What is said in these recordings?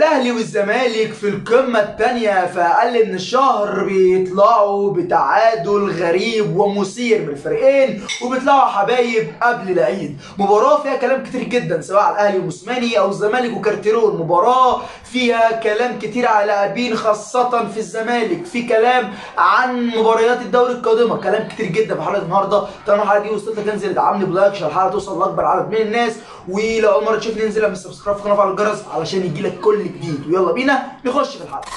الاهلي والزمالك في القمه الثانيه في اقل من الشهر بيطلعوا بتعادل غريب ومثير من الفريقين وبيطلعوا حبايب قبل العيد مباراه فيها كلام كتير جدا سواء على الاهلي وموسماني او الزمالك وكارتيرون مباراه فيها كلام كتير على لاعبين خاصه في الزمالك في كلام عن مباريات الدوري القادمه كلام كتير جدا في حلقه النهارده طالما الحلقه دي وصلت لك انزل ادعمني بلايك عشان الحلقه توصل لاكبر عدد من الناس ولو اول مره تشوفني انزل اعمل سبسكرايب في القناه وفعل الجرس علشان يجيلك كل جديد ويلا بينا نخش في الحلقه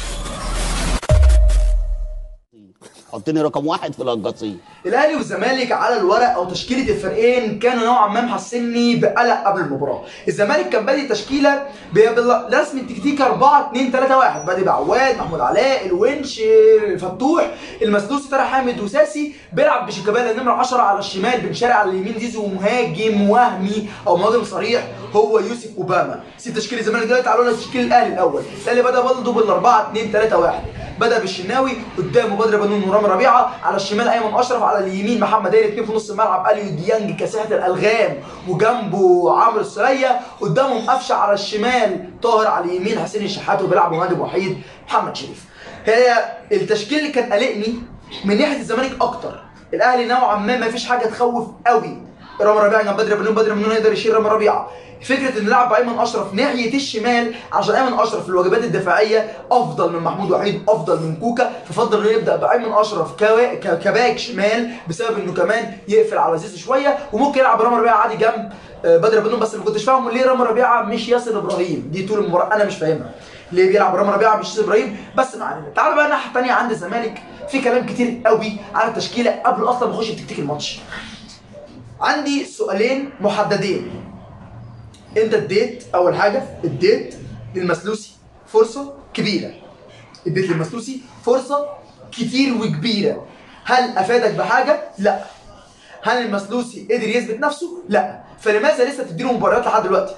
حطني رقم واحد في القصيم الاهلي والزمالك على الورق او تشكيله الفريقين كانوا نوعا ما محسني بقلق قبل المباراه الزمالك كان بادئ تشكيله برسم التكتيك 4 2 3 1 بادئ بعواد محمود علاء الونش الفتوح المسلوسي طارق حامد وساسي بيلعب بشيكابالا نمره 10 على الشمال بن شارع على اليمين زيزو مهاجم وهمي او مهاجم صريح هو يوسف اوباما سيب تشكيل الزمالك دلوقتي تعالوا لنا تشكيل الاهلي الاول الاهلي بدا برضه بال 4 2 3 1 بدا بالشناوي قدامه بدر بنون ورامي ربيعه على الشمال ايمن اشرف على اليمين محمد هاني اثنين في نص الملعب اليو ديانج كاسحه الالغام وجنبه عمرو السريه قدامهم قفشه على الشمال طاهر على اليمين حسين الشحات وبيلعب مهاجم وحيد محمد شريف هي التشكيل اللي كان قلقني من ناحيه الزمالك اكتر الاهلي نوعا ما ما فيش حاجه تخوف قوي رامي ربيعه جنب بدر بنون بدر بنون يقدر يشيل رامي ربيعه فكره ان نلعب بايمن اشرف ناحيه الشمال عشان ايمن اشرف في الواجبات الدفاعيه افضل من محمود وحيد افضل من كوكا ففضل انه يبدا بايمن اشرف كوا- ك- كباك شمال بسبب انه كمان يقفل على زيزو شويه وممكن يلعب رامي ربيعه عادي جنب آه، بدر بنون بس ما كنتش فاهم ليه رامي ربيعه مش ياسر ابراهيم دي طول المباراه انا مش فاهمها ليه بيلعب رامي ربيعه مش ياسر ابراهيم بس ما علينا تعال بقى الناحيه الثانيه عند الزمالك في كلام كتير قوي على التشكيله قبل اصلا ما نخش في تكتيك الماتش عندي سؤالين محددين انت اديت اول حاجه اديت للمسلوسي فرصه كبيره اديت للمسلوسي فرصه كتير وكبيره هل افادك بحاجه لا هل المسلوسي قدر يثبت نفسه لا فلماذا لسه تديله مباريات لحد دلوقتي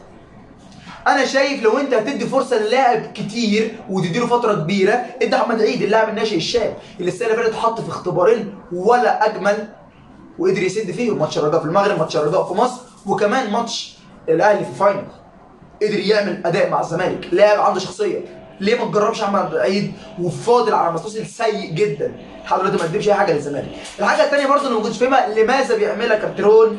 انا شايف لو انت هتدي فرصه للاعب كتير وتديله فتره كبيره ادي احمد عيد اللاعب الناشئ الشاب اللي السنه اللي فاتت حط في اختبارين ولا اجمل وقدر يسد فيه ماتش الرجاء في المغرب ماتش الرجاء في مصر وكمان ماتش الاهلي في الفاينل قدر يعمل اداء مع الزمالك لاعب عنده شخصيه ليه ما تجربش احمد عيد وفاضل على مسلوسي سيء جدا لحد دلوقتي ما قدمش اي حاجه للزمالك الحاجه الثانيه برضه اللي ما كنتش فاهمها لماذا بيعملها كارتيرون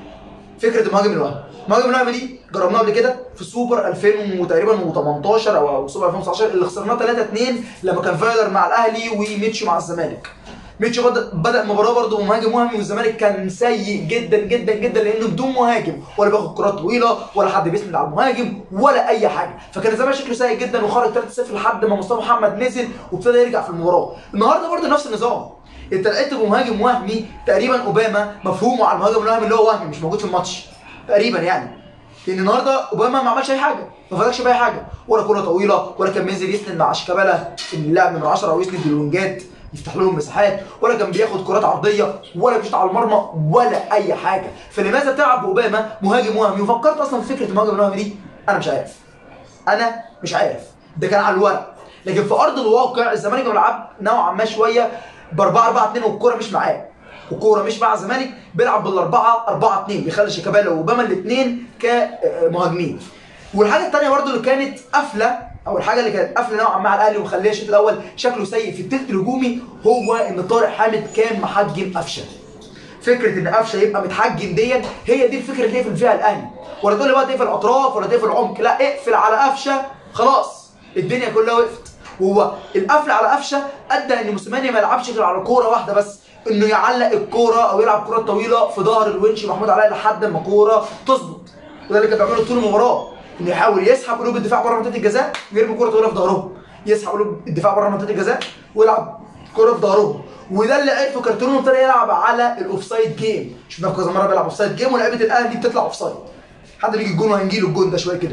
فكره المهاجم الوهمي المهاجم الوهمي دي جربناها قبل كده في سوبر 2000 وتقريبا و18 او أو سوبر 2019 اللي خسرناه 3 2 لما كان فايلر مع الاهلي وميتشو مع الزمالك ميتشو بدا بدا المباراه برضه مهاجم وهمي والزمالك كان سيء جدا جدا جدا لانه بدون مهاجم ولا بياخد كرات طويله ولا حد بيسند على المهاجم ولا اي حاجه فكان الزمالك شكله سيء جدا وخرج 3-0 لحد ما مصطفى محمد نزل وابتدى يرجع في المباراه النهارده برضه نفس النظام انت لقيت بمهاجم وهمي تقريبا اوباما مفهومه على المهاجم الوهمي اللي هو وهمي مش موجود في الماتش تقريبا يعني لان النهارده اوباما ما عملش اي حاجه ما فادكش باي حاجه ولا كره طويله ولا كان بينزل يسند مع شيكابالا اللاعب نمره 10 او يسند الوينجات يفتح لهم مساحات ولا كان بياخد كرات عرضيه ولا بيشوط على المرمى ولا اي حاجه فلماذا تلعب باوباما مهاجم وهمي وفكرت اصلا في فكره المهاجم الوهمي دي انا مش عارف انا مش عارف ده كان على الورق لكن في ارض الواقع الزمالك بيلعب نوعا ما شويه ب 4 4 2 والكوره مش معاه والكوره مش مع الزمالك بيلعب بالاربعه 4 2 بيخلي شيكابالا واوباما الاثنين كمهاجمين والحاجه الثانيه برضو اللي كانت قافله او الحاجه اللي كانت قافله نوعا ما على الاهلي ومخليه الشوط الاول شكله سيء في الثلث الهجومي هو ان طارق حامد كان محجم قفشه فكره ان قفشه يبقى متحجم ديت هي دي الفكره اللي يقفل فيها الاهلي ولا تقول لي بقى تقفل اطراف ولا تقفل عمق لا اقفل على قفشه خلاص الدنيا كلها وقفت وهو القفل على قفشه ادى ان موسيماني ما يلعبش غير على كوره واحده بس انه يعلق الكوره او يلعب كره طويله في ظهر الونش محمود علاء لحد ما الكوره تظبط وده اللي كان بيعمله طول المباراه انه يحاول يسحب قلوب الدفاع بره منطقه الجزاء ويرمي كره طويله في ظهرهم يسحب قلوب الدفاع بره منطقه الجزاء ويلعب كره في ظهرهم وده اللي عرفه كارتون وابتدى يلعب على الاوفسايد جيم شفناه في كذا مره بيلعب اوفسايد جيم ولاعيبه الاهلي بتطلع اوفسايد حد بيجي الجون وهنجيله الجون ده شويه كده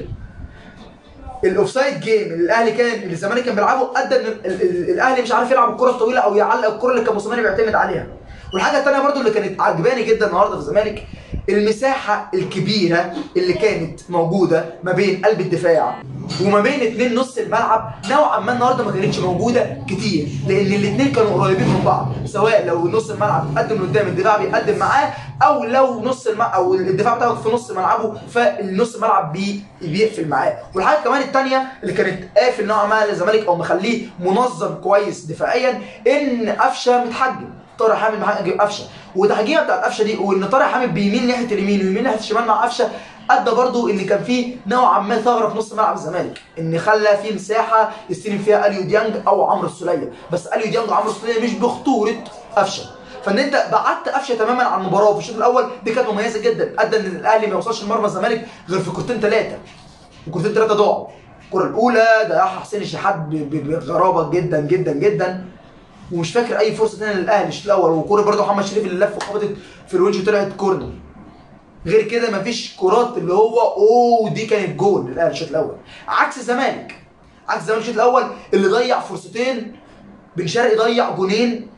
الاوفسايد جيم اللي الاهلي كان اللي الزمالك كان بيلعبه ادى ان ال- ال- الاهلي مش عارف يلعب الكره الطويله او يعلق الكره اللي كان موسيماني بيعتمد عليها والحاجه الثانيه برضو اللي كانت عجباني جدا النهارده في الزمالك المساحه الكبيره اللي كانت موجوده ما بين قلب الدفاع وما بين اتنين نص الملعب نوعا ما النهارده ما كانتش موجوده كتير لان الاتنين كانوا قريبين من بعض سواء لو نص الملعب بيقدم لقدام الدفاع بيقدم معاه او لو نص الملعب او الدفاع بتاعه في نص ملعبه فالنص الملعب بي بيقفل معاه والحاجه كمان الثانيه اللي كانت قافل نوعا ما للزمالك او مخليه منظم كويس دفاعيا ان قفشه متحجم طارق حامد محجم قفشه والتحجيمه بتاعت قفشه دي وان طارق حامد بيميل ناحيه اليمين ويميل ناحيه الشمال مع قفشه ادى برضو ان كان في نوعا ما ثغره في نص ملعب الزمالك ان خلى في مساحه يستلم فيها اليو ديانج او عمرو السوليه بس اليو ديانج وعمرو السوليه مش بخطوره قفشه فان انت بعدت قفشه تماما عن المباراه في الشوط الاول دي كانت مميزه جدا ادى ان الاهلي ما يوصلش لمرمى الزمالك غير في كورتين ثلاثه وكورتين ثلاثه ضاعوا الكره الاولى ضيعها حسين الشحات ب- ب- بغرابه جدا جدا جدا ومش فاكر اي فرصه ثانيه للاهلي الشوط الاول وكوره برضه محمد شريف اللي لف وخبطت في الونش وطلعت كورنر غير كده مفيش كرات اللي هو اوه دي كانت جول للاهلي الشوط الاول عكس الزمالك عكس الزمالك الشوط الاول اللي ضيع فرصتين بن شرقي ضيع جونين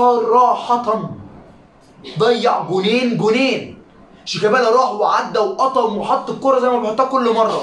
صراحه ضيع جونين جونين شيكابالا راح وعدى وقطم وحط الكرة زي ما بيحطها كل مرة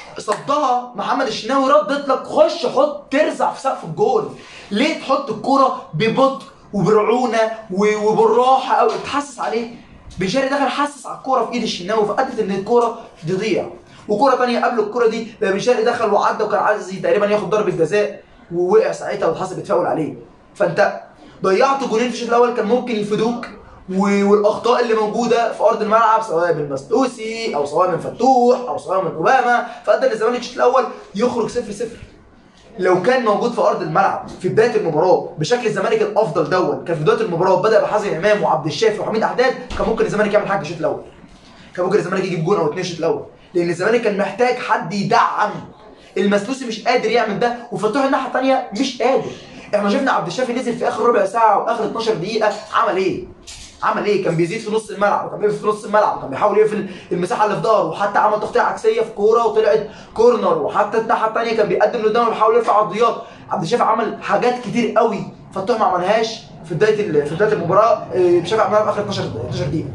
صدها محمد الشناوي ردت لك خش حط ترزع في سقف الجول ليه تحط الكرة ببطء وبرعونة و- وبالراحة او تحسس عليه بن شرقي دخل حسس على الكرة في ايد الشناوي فادت ان الكرة تضيع وكرة تانية قبل الكرة دي لما بن شرقي دخل وعدى وكان عايز تقريبا ياخد ضربة جزاء ووقع ساعتها واتحسبت فاول عليه فانت ضيعت جولين في الشوط الاول كان ممكن يفيدوك و- والاخطاء اللي موجوده في ارض الملعب سواء من مسلوسي او سواء من فتوح او سواء من اوباما فادى ان الزمالك الشوط الاول يخرج 0 0 لو كان موجود في ارض الملعب في بدايه المباراه بشكل الزمالك الافضل دون كان في بدايه المباراه بدا بحازم امام وعبد الشافي وحميد احداد كان ممكن الزمالك يعمل حاجه الشوط الاول كان ممكن الزمالك يجيب جون او اتنين الشوط الاول لان الزمالك كان محتاج حد يدعم المسلوسي مش قادر يعمل ده وفتوح الناحيه الثانيه مش قادر احنا شفنا عبد الشافي نزل في اخر ربع ساعه واخر 12 دقيقه عمل ايه عمل ايه كان بيزيد في نص الملعب وكان بيقفل في نص الملعب وكان بيحاول يقفل المساحه اللي في ظهره وحتى عمل تغطيه عكسيه في كوره وطلعت كورنر وحتى الناحيه الثانيه كان بيقدم لقدام وبيحاول يرفع عرضيات عبد الشافي عمل حاجات كتير قوي فتوح ما عملهاش في بدايه ال- في بدايه المباراه آه، شافي عملها في اخر 12 12 دقيقه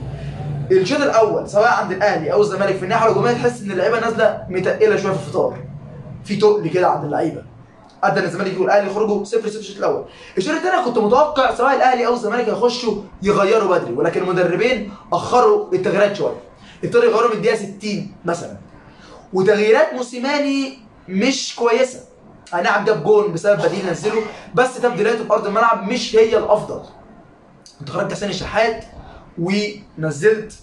الشوط الاول سواء عند الاهلي او الزمالك في الناحيه الهجوميه تحس ان اللعيبه نازله متقله شويه في الفطار في تقل كده عند اللعيبه ادى ان الزمالك والاهلي يخرجوا 0 0 الشوط الاول الشوط الثاني كنت متوقع سواء الاهلي او الزمالك هيخشوا يغيروا بدري ولكن المدربين اخروا التغييرات شويه ابتدوا يغيروا من الدقيقه 60 مثلا وتغييرات موسيماني مش كويسه اي نعم جاب جون بسبب بديل نزله بس تبديلاته في ارض الملعب مش هي الافضل انت خرجت حسين الشحات ونزلت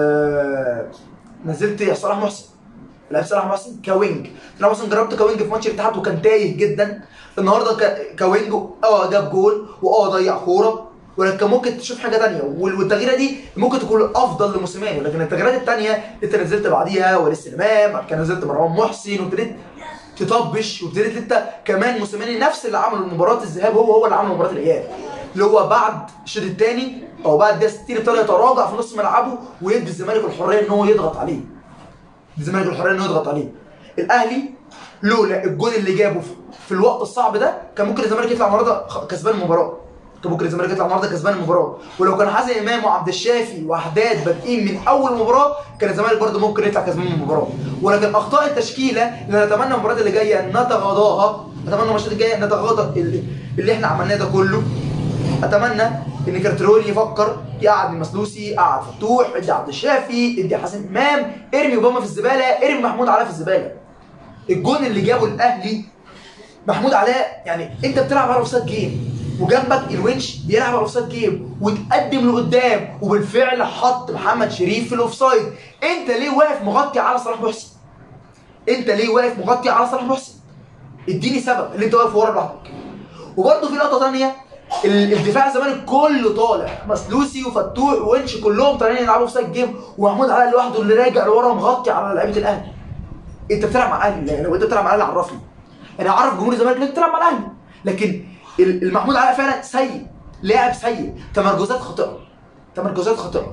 آه نزلت صلاح محسن لعب صلاح محسن كوينج صلاح محسن جربت كوينج في ماتش الاتحاد وكان تايه جدا النهارده ك- كوينج اه جاب جول واه ضيع كوره ولكن كان ممكن تشوف حاجه ثانيه والتغييره دي ممكن تكون الافضل لموسيماني ولكن التغييرات الثانيه انت نزلت بعديها ولسه امام بعد كده نزلت مروان محسن وابتديت تطبش وابتديت انت كمان موسيماني نفس اللي عمله مباراه الذهاب هو هو اللي عمله مباراه الاياب اللي هو بعد الشوط الثاني او بعد الدقيقه 60 ابتدى يتراجع في نص ملعبه ويدي الزمالك الحريه ان هو يضغط عليه الزمالك الحريه انه يضغط عليه الاهلي لولا الجون اللي جابه في- في الوقت الصعب ده كان ممكن الزمالك يطلع النهارده خ- كسبان المباراه كان ممكن الزمالك يطلع النهارده كسبان المباراه ولو كان حازم امام وعبد الشافي وحداد بادئين من اول مباراه كان الزمالك برده ممكن يطلع كسبان من المباراه ولكن اخطاء التشكيله اللي نتمنى المباراه اللي جايه نتغاضاها نتمنى الماتشات الجايه نتغاضى اللي, اللي احنا عملناه ده كله اتمنى ان كارترولي يفكر يقعد المسلوسي قعد فتوح ادي عبد الشافي ادي حسن امام ارمي اوباما في الزباله ارمي محمود علاء في الزباله الجون اللي جابه الاهلي محمود علاء يعني انت بتلعب على اوفسايد جيم وجنبك الونش بيلعب على اوفسايد جيم وتقدم لقدام وبالفعل حط محمد شريف في الاوفسايد انت ليه واقف مغطي على صلاح محسن انت ليه واقف مغطي على صلاح محسن اديني سبب اللي انت واقف ورا لوحدك وبرده في لقطه ثانيه ال- الدفاع الزمالك كله طالع مسلوسي وفتوح وونش كلهم طالعين يلعبوا في سايد جيم ومحمود علاء لوحده اللي راجع لورا مغطي على لعيبه الاهلي انت بتلعب مع الاهلي يعني لو انت بتلعب مع الاهلي عرفني انا اعرف جمهور الزمالك انك بتلعب مع الاهلي لكن ال- المحمود علاء فعلا سيء لاعب سيء تمركزات خاطئه تمركزات خاطئه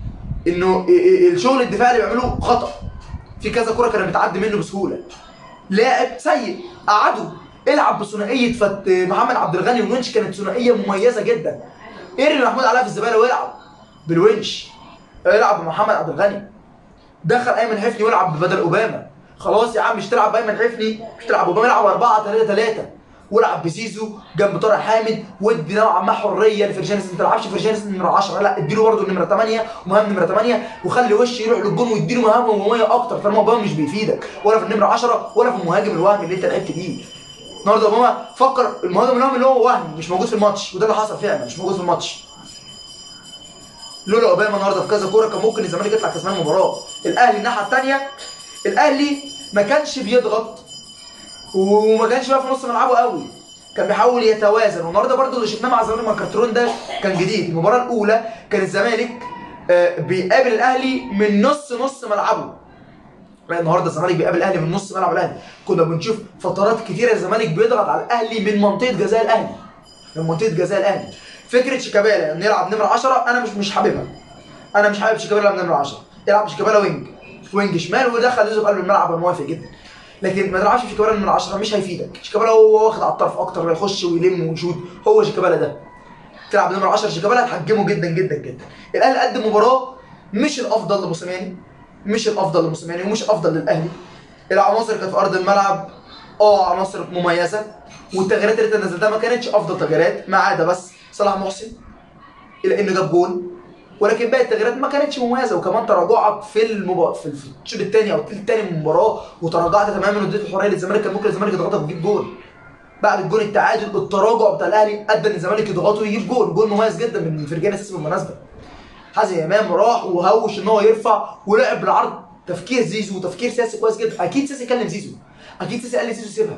انه ال- ال- الشغل الدفاعي اللي بيعمله خطا في كذا كره كانت بتعدي منه بسهوله لاعب سيء قعده العب بثنائيه فت محمد عبد الغني والونش كانت ثنائيه مميزه جدا ارمي محمود علاء في الزباله والعب بالونش العب بمحمد عبد الغني دخل ايمن حفني ويلعب بدل اوباما خلاص يا عم مش تلعب بايمن عفني مش تلعب اوباما العب 4 3 3 والعب بزيزو جنب طارق حامد وادي نوعا ما حريه لفرجانس ما تلعبش فرجانس نمره 10 لا اديله برضه النمره 8 ومهام نمره 8 وخلي وش يروح للجون ويديله مهام هجوميه اكتر طالما اوباما مش بيفيدك ولا في النمره 10 ولا في المهاجم الوهمي اللي انت لعبت بيه النهارده اوباما فكر المهاجم الوهمي اللي هو وهمي مش موجود في الماتش وده اللي حصل فعلا مش موجود في الماتش لولا اوباما النهارده في كذا كوره كان ممكن الزمالك يطلع كسبان المباراه الاهلي الناحيه الثانيه الاهلي ما كانش بيضغط وما كانش بقى في نص ملعبه قوي كان بيحاول يتوازن والنهارده برضو اللي شفناه مع الزمالك مع كارترون ده كان جديد المباراه الاولى كان الزمالك آه، بيقابل الاهلي من نص نص ملعبه لا النهارده الزمالك بيقابل الاهلي من نص ملعب الاهلي كنا بنشوف فترات كتيره الزمالك بيضغط على الاهلي من منطقه جزاء الاهلي من منطقه جزاء الاهلي فكره شيكابالا انه يلعب نمره 10 انا مش مش حاببها انا مش حابب شيكابالا يلعب نمره 10 يلعب شيكابالا وينج وينج شمال ودخل زيزو في قلب الملعب انا موافق جدا لكن ما تلعبش شيكابالا نمره 10 مش هيفيدك شيكابالا هو واخد على الطرف اكتر يخش ويلم ويشوط هو شيكابالا ده تلعب نمره 10 شيكابالا هتحجمه جدا جدا جدا الاهلي قدم مباراه مش الافضل لموسيماني مش الافضل لموسيماني ومش الافضل للاهلي العناصر كانت في ارض الملعب اه عناصر مميزه والتغييرات اللي انت نزلتها ما كانتش افضل تغييرات ما عدا بس صلاح محسن الى انه جاب جول ولكن باقي التغييرات ما كانتش مميزه وكمان تراجعك في المبا... في في الشوط الثاني او الثلث الثاني من المباراه وتراجعت تماما واديت الحريه للزمالك كان ممكن الزمالك يضغطك ويجيب جول بعد الجول التعادل التراجع بتاع الاهلي ادى ان الزمالك يضغطه ويجيب جول جول مميز جدا من فرجان اساسي بالمناسبه حازم امام راح وهوش ان هو يرفع ولعب بالعرض تفكير زيزو وتفكير سياسي كويس جدا اكيد سياسي كلم زيزو اكيد سياسي قال لزيزو سيبها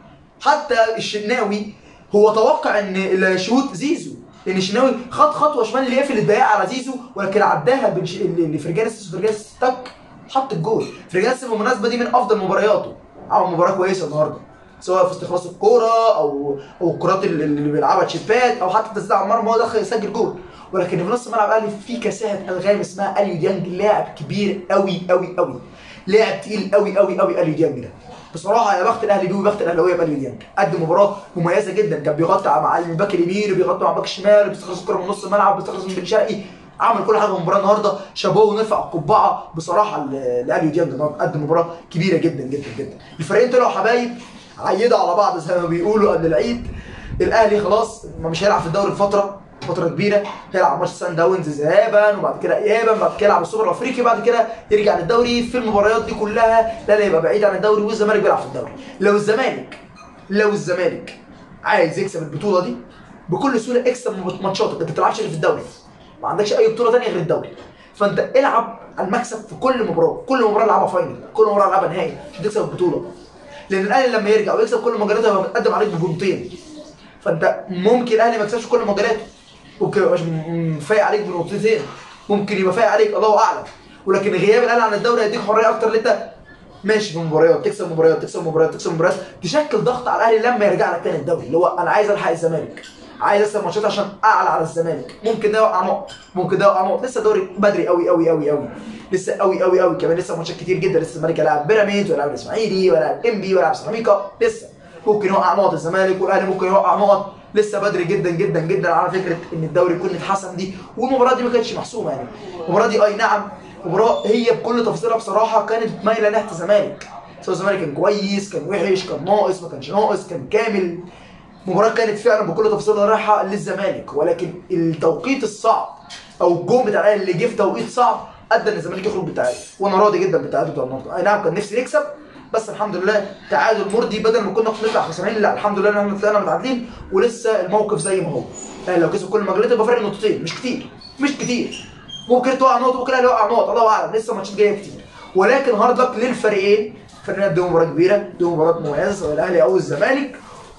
حتى الشناوي هو توقع ان الشوط زيزو لان الشناوي خد خطوه شمال اللي يقفل الضيقه على زيزو ولكن عداها بنش... لفرجان السيسي فرجان السيسي تك حط الجول فرجان السيسي بالمناسبه دي من افضل مبارياته عمل مباراه كويسه النهارده سواء في استخلاص الكوره او او الكرات اللي اللي بيلعبها تشيبات او حتى تسديد على المرمى هو دخل يسجل جول ولكن في نص ملعب الاهلي في كساهه الغام اسمها اليو ديانج لاعب كبير قوي قوي قوي لاعب تقيل قوي قوي قوي اليو ديانج ده بصراحه يا بخت الاهلي بيه وبخت الاهلاويه باليو ديانج قدم مباراه مميزه جدا كان بيغطي مع الباك اليمين وبيغطي مع الباك الشمال وبيستخلص الكوره من نص الملعب وبيستخلص من بن شرقي عمل كل حاجه في المباراه النهارده شابوه ونرفع القبعه بصراحه ل- لاليو ديانج النهارده قدم مباراه كبيره جدا جدا جدا الفريقين طلعوا حبايب عيدوا على بعض زي ما بيقولوا قبل العيد الاهلي خلاص ما مش هيلعب في الدوري فتره فتره كبيره هيلعب ماتش سان داونز ذهابا وبعد كده ايابا بعد كده يلعب السوبر الافريقي بعد كده يرجع للدوري في المباريات دي كلها لا لا يبقى بعيد عن الدوري والزمالك بيلعب في الدوري لو الزمالك لو الزمالك عايز يكسب البطوله دي بكل سهوله اكسب ماتشاتك انت ما بتلعبش غير في الدوري ما عندكش اي بطوله ثانيه غير الدوري فانت العب على المكسب في كل مباراه كل مباراه العبها فاينل كل مباراه العبها نهائي عشان تكسب البطوله لان الاهلي لما يرجع ويكسب كل مجالاته هيبقى متقدم عليك بجونتين فانت ممكن الاهلي ما يكسبش كل مجالاته ممكن يبقاش م- فايق عليك بنقطتين ممكن يبقى فايق عليك الله اعلم ولكن غياب الاهلي عن الدوري هيديك حريه اكتر ان انت ماشي في مباريات تكسب مباريات تكسب مباريات تكسب مباريات تشكل ضغط على الاهلي لما يرجع لك تاني الدوري اللي هو انا عايز الحق الزمالك عايز اكسب ماتشات عشان اعلى على الزمالك ممكن ده يوقع نقط ممكن ده يوقع نقط لسه الدوري بدري قوي قوي قوي قوي لسه قوي قوي قوي كمان لسه ماتشات كتير جدا لسه الزمالك هيلاعب بيراميدز ويلاعب الاسماعيلي ويلاعب انبي ويلاعب سيراميكا لسه ممكن يوقع نقط الزمالك والاهلي ممكن يوقع نقط لسه بدري جدا جدا جدا على فكره ان الدوري يكون اتحسم دي والمباراه دي ما كانتش محسومه يعني المباراه دي اي نعم مباراه هي بكل تفاصيلها بصراحه كانت مايله ناحيه الزمالك سواء الزمالك كان كويس كان وحش كان ناقص ما كانش ناقص كان كامل المباراه كانت فعلا بكل تفاصيلها رايحه للزمالك ولكن التوقيت الصعب او الجون بتاع الاهلي اللي جه في توقيت صعب ادى ان الزمالك يخرج بالتعادل وانا راضي جدا بالتعادل بتاع النهارده اي نعم كان نفسي نكسب بس الحمد لله تعادل مرضي بدل ما كنا نطلع خسرانين لا الحمد لله ان احنا طلعنا متعادلين ولسه الموقف زي ما هو الاهلي لو كسب كل المجالات يبقى فرق نقطتين مش كتير مش كتير ممكن توقع نقط ممكن الاهلي يوقع نقط الله اعلم لسه ماتشات جايه كتير ولكن هارد لك للفريقين فريقين ادوا مباراه كبيره ادوا مباراه مميزه سواء الاهلي او الزمالك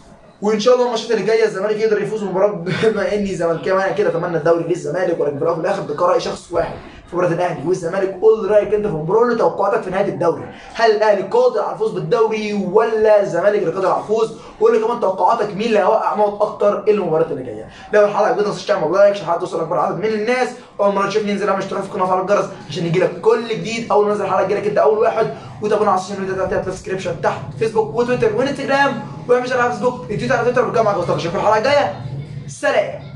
وان شاء الله الماتشات اللي جايه الزمالك يقدر يفوز بمباراه بما اني زملكاوي انا كده اتمنى الدوري للزمالك ولكن في الاول وفي الاخر ده راي شخص واحد في مباراه الاهلي والزمالك قول رايك انت في المباراه قول لي توقعاتك في نهايه الدوري هل الاهلي قادر على الفوز بالدوري ولا الزمالك اللي قادر على الفوز قول لي كمان توقعاتك مين اللي هيوقع نقط اكتر ايه المباريات اللي جايه لو الحلقه عجبتك ما تنساش تعمل لايك عشان الحلقه توصل لاكبر عدد من الناس اول مره تشوفني انزل اعمل اشتراك في القناه وفعل الجرس عشان يجي لك كل جديد اول ما انزل حلقه يجي لك انت اول واحد وتابعونا على السوشيال ميديا بتاعتي في الديسكربشن تحت فيسبوك وتويتر وانستجرام واعمل شير على فيسبوك التويتر على تويتر بكام عجبتك اشوفك الحلقه الجايه سلام